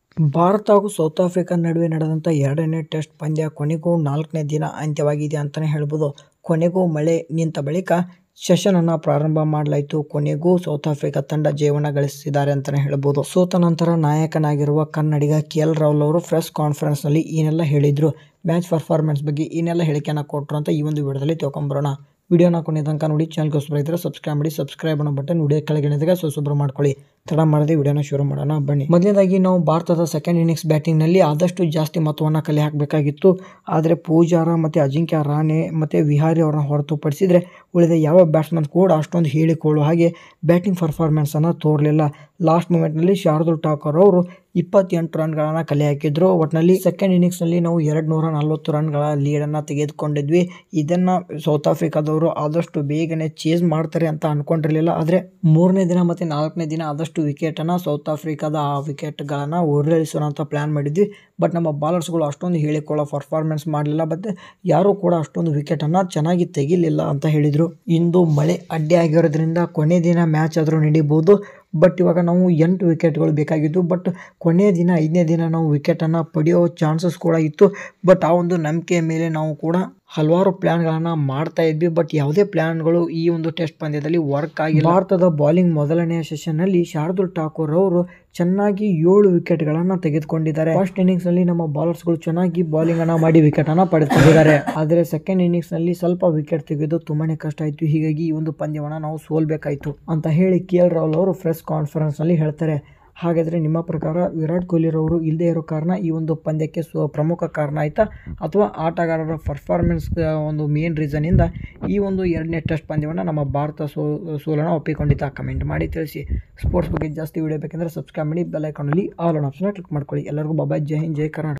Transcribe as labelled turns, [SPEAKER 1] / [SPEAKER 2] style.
[SPEAKER 1] ಭಾರತ ಹಾಗೂ south Africa ನಡುವೆ ನಡೆದಂಥ ಎರಡನೇ ಟೆಸ್ಟ್ ಪಂದ್ಯ ಕೊನೆಗೂ ನಾಲ್ಕನೇ ದಿನ ಅಂತ್ಯವಾಗಿದೆ ಅಂತಲೇ ಹೇಳ್ಬೋದು ಕೊನೆಗೂ ಮಳೆ ನಿಂತ ಬಳಿಕ ಸೆಷನನ್ನು ಪ್ರಾರಂಭ ಮಾಡಲಾಯಿತು ಕೊನೆಗೂ ಸೌತ್ ಆಫ್ರಿಕಾ ತಂಡ ಜಯವನ್ನು ಗಳಿಸಿದ್ದಾರೆ ಅಂತಲೇ ಹೇಳ್ಬೋದು ಸೋತ ನಂತರ ನಾಯಕನಾಗಿರುವ ಕನ್ನಡಿಗ ಕೆ ಎಲ್ ರಾಹುಲ್ ಅವರು ಪ್ರೆಸ್ ಕಾನ್ಫರೆನ್ಸ್ನಲ್ಲಿ ಏನೆಲ್ಲ ಹೇಳಿದ್ರು ಮ್ಯಾಚ್ ಪರ್ಫಾರ್ಮೆನ್ಸ್ ಬಗ್ಗೆ ಏನೆಲ್ಲ ಹೇಳಿಕೆಯನ್ನು ಕೊಟ್ಟರು ಅಂತ ಈ ಒಂದು ವಿಡಿಯೋದಲ್ಲಿ ತಿಳ್ಕೊಂಬರೋಣ ವಿಡಿಯೋನ ಕೊನೆ ತನಕ ನೋಡಿ ಚಾನಲ್ಗೆ ಹೊಸಬರ ಇದ್ದರೆ ಸಬ್ಸ್ಕ್ರೈಬ್ ಮಾಡಿ ಸಬ್ಸ್ಕ್ರೈಬ್ ಅನ್ನೋ ಬಟನ್ ವಿಡಿಯೋ ಕೆಳಗಿಳಿದಾಗ ಸುಬ್ರು ಮಾಡ್ಕೊಳ್ಳಿ ತಡ ಮಾಡದೆ ವಿಡಿಯೋನ ಶುರು ಮಾಡೋಣ ಬನ್ನಿ ಮೊದಲನೇದಾಗಿ ನಾವು ಭಾರತದ ಸೆಕೆಂಡ್ ಇನ್ನಿಂಗ್ಸ್ ಬ್ಯಾಟಿಂಗ್ನಲ್ಲಿ ಆದಷ್ಟು ಜಾಸ್ತಿ ಮೊತ್ತವನ್ನು ಕಲೆ ಹಾಕಬೇಕಾಗಿತ್ತು ಆದರೆ ಪೂಜಾರ ಮತ್ತು ಅಜಿಂಕ್ಯ ರಾಣೆ ಮತ್ತು ವಿಹಾರಿ ಅವರನ್ನ ಹೊರತುಪಡಿಸಿದರೆ ಉಳಿದ ಯಾವ ಬ್ಯಾಟ್ಸ್ಮನ್ ಕೂಡ ಅಷ್ಟೊಂದು ಹೇಳಿಕೊಳ್ಳುವ ಹಾಗೆ ಬ್ಯಾಟಿಂಗ್ ಪರ್ಫಾರ್ಮೆನ್ಸನ್ನು ತೋರಲಿಲ್ಲ ಲಾಸ್ಟ್ ಮೂಮೆಂಟ್ನಲ್ಲಿ ಶಾರ್ದುಲ್ ಠಾಕೂರ್ ಅವರು ಇಪ್ಪತ್ತೆಂಟು ರನ್ಗಳನ್ನು ಕಲೆ ಹಾಕಿದ್ರು ಒಟ್ಟಿನಲ್ಲಿ ಸೆಕೆಂಡ್ ಇನ್ನಿಂಗ್ಸ್ನಲ್ಲಿ ನಾವು ಎರಡು ನೂರ ನಲ್ವತ್ತು ರನ್ಗಳ ಲೀಡನ್ನು ತೆಗೆದುಕೊಂಡಿದ್ವಿ ಇದನ್ನು ಸೌತ್ ಆಫ್ರಿಕಾದವರು ಆದಷ್ಟು ಬೇಗನೆ ಚೇಸ್ ಮಾಡ್ತಾರೆ ಅಂತ ಅಂದ್ಕೊಂಡಿರಲಿಲ್ಲ ಆದರೆ ಮೂರನೇ ದಿನ ಮತ್ತು ನಾಲ್ಕನೇ ದಿನ ಆದಷ್ಟು ವಿಕೆಟನ್ನು ಸೌತ್ ಆಫ್ರಿಕಾದ ಆ ವಿಕೆಟ್ಗಳನ್ನು ಉರುಳಿಸೋಣ ಅಂತ ಪ್ಲ್ಯಾನ್ ಮಾಡಿದ್ವಿ ಬಟ್ ನಮ್ಮ ಬಾಲರ್ಸ್ಗಳು ಅಷ್ಟೊಂದು ಹೇಳಿಕೊಳ್ಳೋ ಪರ್ಫಾರ್ಮೆನ್ಸ್ ಮಾಡಲಿಲ್ಲ ಮತ್ತು ಯಾರೂ ಕೂಡ ಅಷ್ಟೊಂದು ವಿಕೆಟನ್ನು ಚೆನ್ನಾಗಿ ತೆಗಿಲಿಲ್ಲ ಅಂತ ಹೇಳಿದರು ಇಂದು ಮಳೆ ಅಡ್ಡಿ ಆಗಿರೋದ್ರಿಂದ ಕೊನೆ ದಿನ ಮ್ಯಾಚ್ ಆದರೂ ನಡೀಬೋದು ಬಟ್ ಇವಾಗ ನಾವು ಎಂಟು ವಿಕೆಟ್ಗಳು ಬೇಕಾಗಿದ್ದು ಬಟ್ ಕೊನೆಯ ದಿನ ಐದನೇ ದಿನ ನಾವು ವಿಕೆಟನ್ನು ಪಡೆಯೋ ಚಾನ್ಸಸ್ ಕೂಡ ಇತ್ತು ಬಟ್ ಆ ಒಂದು ನಂಬಿಕೆಯ ಮೇಲೆ ನಾವು ಕೂಡ ಹಲವಾರು ಪ್ಲ್ಯಾನ್ಗಳನ್ನು ಮಾಡ್ತಾ ಇದ್ವಿ ಬಟ್ ಯಾವುದೇ ಪ್ಲ್ಯಾನ್ಗಳು ಈ ಒಂದು ಟೆಸ್ಟ್ ಪಂದ್ಯದಲ್ಲಿ ವರ್ಕ್ ಆಗಿಲ್ಲ ಭಾರತದ ಬಾಲಿಂಗ್ ಮೊದಲನೆಯ ಸೆಷನ್ನಲ್ಲಿ ಶಾರ್ದುಲ್ ಠಾಕೂರ್ ಅವರು ಚೆನ್ನಾಗಿ ಏಳು ವಿಕೆಟ್ಗಳನ್ನು ತೆಗೆದುಕೊಂಡಿದ್ದಾರೆ ಫಸ್ಟ್ ಇನ್ನಿಂಗ್ಸ್ನಲ್ಲಿ ನಮ್ಮ ಬಾಲರ್ಸ್ಗಳು ಚೆನ್ನಾಗಿ ಬಾಲಿಂಗನ್ನು ಮಾಡಿ ವಿಕೆಟನ್ನು ಪಡೆದುಕೊಂಡಿದ್ದಾರೆ ಆದರೆ ಸೆಕೆಂಡ್ ಇನ್ನಿಂಗ್ಸ್ನಲ್ಲಿ ಸ್ವಲ್ಪ ವಿಕೆಟ್ ತೆಗೆದು ತುಂಬಾನೇ ಕಷ್ಟ ಆಯಿತು ಹೀಗಾಗಿ ಈ ಒಂದು ಪಂದ್ಯವನ್ನು ನಾವು ಸೋಲ್ಬೇಕಾಯಿತು ಅಂತ ಹೇಳಿ ಕೆ ಎಲ್ ರಾಹುಲ್ ಅವರು ಪ್ರೆಸ್ ಕಾನ್ಫರೆನ್ಸ್ನಲ್ಲಿ ಹೇಳ್ತಾರೆ ಹಾಗಾದರೆ ನಿಮ್ಮ ಪ್ರಕಾರ ವಿರಾಟ್ ಕೊಹ್ಲಿರವರು ಇಲ್ಲದೆ ಇರೋ ಕಾರಣ ಈ ಒಂದು ಪಂದ್ಯಕ್ಕೆ ಸೋ ಪ್ರಮುಖ ಕಾರಣ ಆಯಿತಾ ಅಥವಾ ಆಟಗಾರರ ಪರ್ಫಾರ್ಮೆನ್ಸ್ ಒಂದು ಮೇನ್ ರೀಸನಿಂದ ಈ ಒಂದು ಎರಡನೇ ಟೆಸ್ಟ್ ಪಂದ್ಯವನ್ನು ನಮ್ಮ ಭಾರತ ಸೋ ಸೋಲನ್ನು ಒಪ್ಪಿಕೊಂಡಿತ್ತಾ ಕಮೆಂಟ್ ಮಾಡಿ ತಿಳಿಸಿ ಸ್ಪೋರ್ಟ್ಸ್ ಬಗ್ಗೆ ಜಾಸ್ತಿ ವಿಡಿಯೋ ಬೇಕೆಂದರೆ ಸಬ್ಸ್ಕ್ರೈಬ್ ಮಾಡಿ ಬೆಲ್ ಐಕಾನಲ್ಲಿ ಆಲ್ ಆನ್ ಆಪ್ಷನ್ ಕ್ಲಿಕ್ ಮಾಡ್ಕೊಳ್ಳಿ ಎಲ್ಲರಿಗೂ ಬಾಬಾ ಜೈ ಹಿಂದ್ ಜೈ ಕರ್ನಾಟಕ